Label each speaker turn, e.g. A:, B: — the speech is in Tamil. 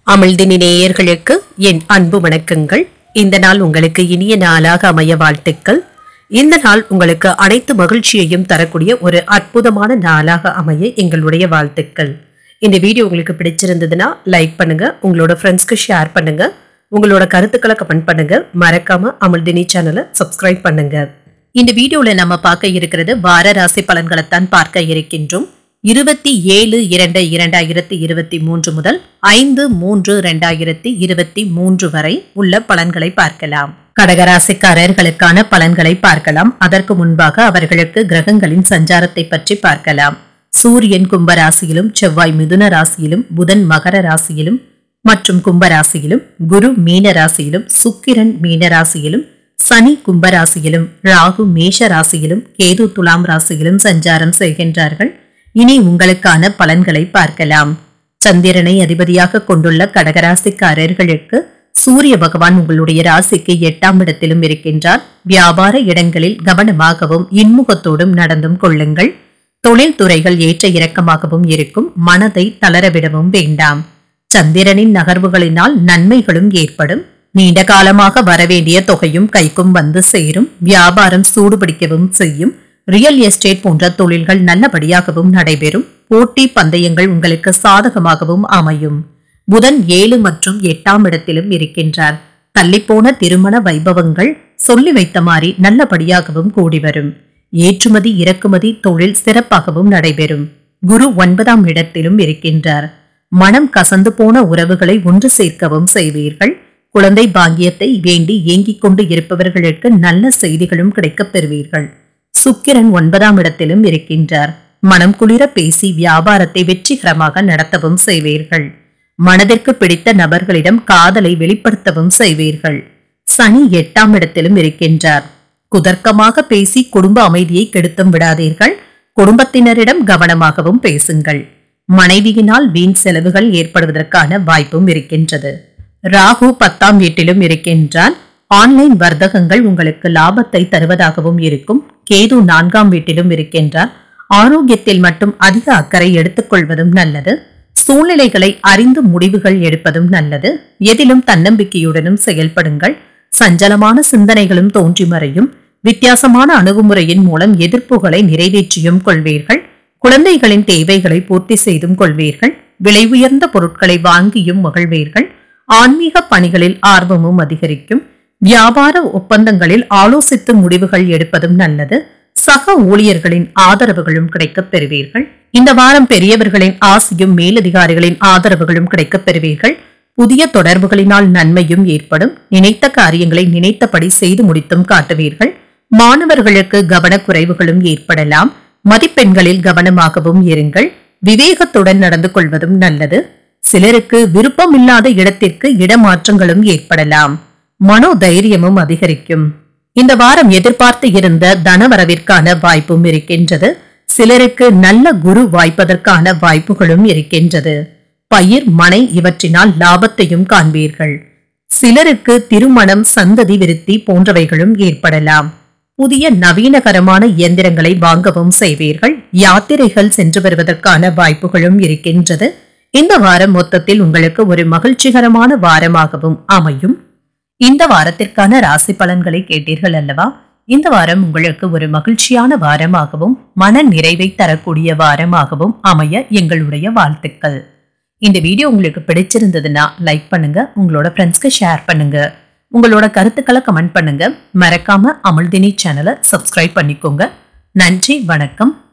A: அமிழ்தினி நேயர்களுக்கு என் அன்பு வணக்கங்கள் இந்த நாள் உங்களுக்கு இனிய நாளாக அமைய வாழ்த்துக்கள் இந்த நாள் உங்களுக்கு அனைத்து மகிழ்ச்சியையும் தரக்கூடிய ஒரு அற்புதமான நாளாக அமைய எங்களுடைய வாழ்த்துக்கள் இந்த வீடியோ உங்களுக்கு பிடிச்சிருந்ததுன்னா லைக் பண்ணுங்க உங்களோட ஃப்ரெண்ட்ஸ்க்கு ஷேர் பண்ணுங்க உங்களோட கருத்துக்களை கமெண்ட் பண்ணுங்க மறக்காம அமிழ்தினி சேனலை சப்ஸ்கிரைப் பண்ணுங்க இந்த வீடியோல நம்ம பார்க்க இருக்கிறது வார ராசி பலன்களைத்தான் பார்க்க இருக்கின்றோம் இருபத்தி ஏழு இரண்டு இரண்டாயிரத்தி இருபத்தி மூன்று முதல் ஐந்து மூன்று இரண்டாயிரத்தி இருபத்தி மூன்று வரை உள்ள பலன்களை பார்க்கலாம் கடகராசிக்காரர்களுக்கான பலன்களை பார்க்கலாம் அதற்கு முன்பாக அவர்களுக்கு கிரகங்களின் சஞ்சாரத்தை பற்றி பார்க்கலாம் சூரியன் கும்பராசியிலும் செவ்வாய் மிதுன ராசியிலும் புதன் மகர ராசியிலும் மற்றும் கும்பராசியிலும் குரு மீன ராசியிலும் சுக்கிரன் மீன ராசியிலும் சனி கும்பராசியிலும் ராகு மேஷ ராசியிலும் கேது துலாம் ராசியிலும் சஞ்சாரம் செய்கின்றார்கள் இனி உங்களுக்கான பலன்களை பார்க்கலாம் சந்திரனை அதிபதியாக கொண்டுள்ள கடகராசிக்காரர்களுக்கு சூரிய பகவான் உங்களுடைய ராசிக்கு எட்டாம் இடத்திலும் இருக்கின்றார் வியாபார இடங்களில் கவனமாகவும் இன்முகத்தோடும் நடந்தும் கொள்ளுங்கள் தொழில் துறைகள் ஏற்ற இறக்கமாகவும் இருக்கும் மனதை தளரவிடவும் வேண்டாம் சந்திரனின் நகர்வுகளினால் நன்மைகளும் ஏற்படும் நீண்ட காலமாக வரவேண்டிய தொகையும் கைக்கும் வந்து சேரும் வியாபாரம் சூடுபிடிக்கவும் செய்யும் ரியல் எஸ்டேட் போன்ற தொழில்கள் நல்லபடியாகவும் நடைபெறும் போட்டி பந்தயங்கள் உங்களுக்கு சாதகமாகவும் அமையும் புதன் ஏழு மற்றும் எட்டாம் இடத்திலும் இருக்கின்றார் தள்ளிப்போன திருமண வைபவங்கள் சொல்லி வைத்த மாதிரி நல்லபடியாகவும் கூடி வரும் ஏற்றுமதி இறக்குமதி தொழில் சிறப்பாகவும் நடைபெறும் குரு ஒன்பதாம் இடத்திலும் இருக்கின்றார் மனம் கசந்து போன உறவுகளை ஒன்று சேர்க்கவும் செய்வீர்கள் குழந்தை பாக்கியத்தை வேண்டி ஏங்கிக் கொண்டு இருப்பவர்களுக்கு நல்ல செய்திகளும் கிடைக்கப் பெறுவீர்கள் சுக்கிரன் ஒன்பதாம் இடத்திலும் இருக்கின்றார் மனம் குளிர பேசி வியாபாரத்தை வெற்றிகரமாக நடத்தவும் செய்வீர்கள் மனதிற்கு பிடித்த நபர்களிடம் காதலை வெளிப்படுத்தவும் செய்வீர்கள் சனி எட்டாம் இடத்திலும் இருக்கின்றார் குதர்க்கமாக பேசி குடும்ப அமைதியை கெடுத்தும் விடாதீர்கள் குடும்பத்தினரிடம் கவனமாகவும் பேசுங்கள் மனைவியினால் வீண் செலவுகள் ஏற்படுவதற்கான வாய்ப்பும் இருக்கின்றது ராகு பத்தாம் வீட்டிலும் இருக்கின்றார் ஆன்லைன் வர்த்தகங்கள் உங்களுக்கு லாபத்தை தருவதாகவும் இருக்கும் கேது நான்காம் வீட்டிலும் இருக்கின்றார் ஆரோக்கியத்தில் மட்டும் அதிக அக்கறை எடுத்துக்கொள்வதும் நல்லது சூழ்நிலைகளை அறிந்து முடிவுகள் எடுப்பதும் நல்லது எதிலும் தன்னம்பிக்கையுடனும் செயல்படுங்கள் சஞ்சலமான சிந்தனைகளும் தோன்றி மறையும் வித்தியாசமான அணுகுமுறையின் மூலம் எதிர்ப்புகளை நிறைவேற்றியும் கொள்வீர்கள் குழந்தைகளின் தேவைகளை பூர்த்தி செய்தும் கொள்வீர்கள் விலை உயர்ந்த பொருட்களை வாங்கியும் மகிழ்வீர்கள் ஆன்மீக பணிகளில் ஆர்வமும் அதிகரிக்கும் வியாபார ஒப்பந்தங்களில் ஆலோசித்து முடிவுகள் எடுப்பதும் நல்லது சக ஊழியர்களின் ஆதரவுகளும் கிடைக்கப் பெறுவீர்கள் இந்த வாரம் பெரியவர்களின் ஆசையும் மேலதிகாரிகளின் ஆதரவுகளும் கிடைக்கப் பெறுவீர்கள் புதிய தொடர்புகளினால் நன்மையும் ஏற்படும் நினைத்த காரியங்களை நினைத்தபடி செய்து முடித்தும் காட்டுவீர்கள் மாணவர்களுக்கு கவனக்குறைவுகளும் ஏற்படலாம் மதிப்பெண்களில் கவனமாகவும் இருங்கள் விவேகத்துடன் நடந்து கொள்வதும் நல்லது சிலருக்கு விருப்பமில்லாத இடத்திற்கு இடமாற்றங்களும் ஏற்படலாம் மனோதைரியமும் அதிகரிக்கும் இந்த வாரம் எதிர்பார்த்து இருந்த தனவரவிற்கான வாய்ப்பும் இருக்கின்றது சிலருக்கு நல்ல குரு வாய்ப்பதற்கான வாய்ப்புகளும் இருக்கின்றது பயிர் மனை இவற்றினால் லாபத்தையும் காண்பீர்கள் சிலருக்கு திருமணம் சந்ததி விருத்தி போன்றவைகளும் ஏற்படலாம் புதிய நவீனகரமான இயந்திரங்களை வாங்கவும் செய்வீர்கள் யாத்திரைகள் சென்று வருவதற்கான வாய்ப்புகளும் இருக்கின்றது இந்த வாரம் மொத்தத்தில் உங்களுக்கு ஒரு மகிழ்ச்சிகரமான வாரமாகவும் அமையும் இந்த வாரத்திற்கான ராசி பலன்களை கேட்டீர்கள் அல்லவா இந்த வாரம் உங்களுக்கு ஒரு மகிழ்ச்சியான வாரமாகவும் மன நிறைவை தரக்கூடிய வாரமாகவும் அமைய எங்களுடைய வாழ்த்துக்கள் இந்த வீடியோ உங்களுக்கு பிடிச்சிருந்ததுன்னா லைக் பண்ணுங்க உங்களோட ஃப்ரெண்ட்ஸ்க்கு ஷேர் பண்ணுங்க உங்களோட கருத்துக்களை கமெண்ட் பண்ணுங்க மறக்காம அமிழ்தினி சேனலை சப்ஸ்கிரைப் பண்ணிக்கோங்க நன்றி வணக்கம்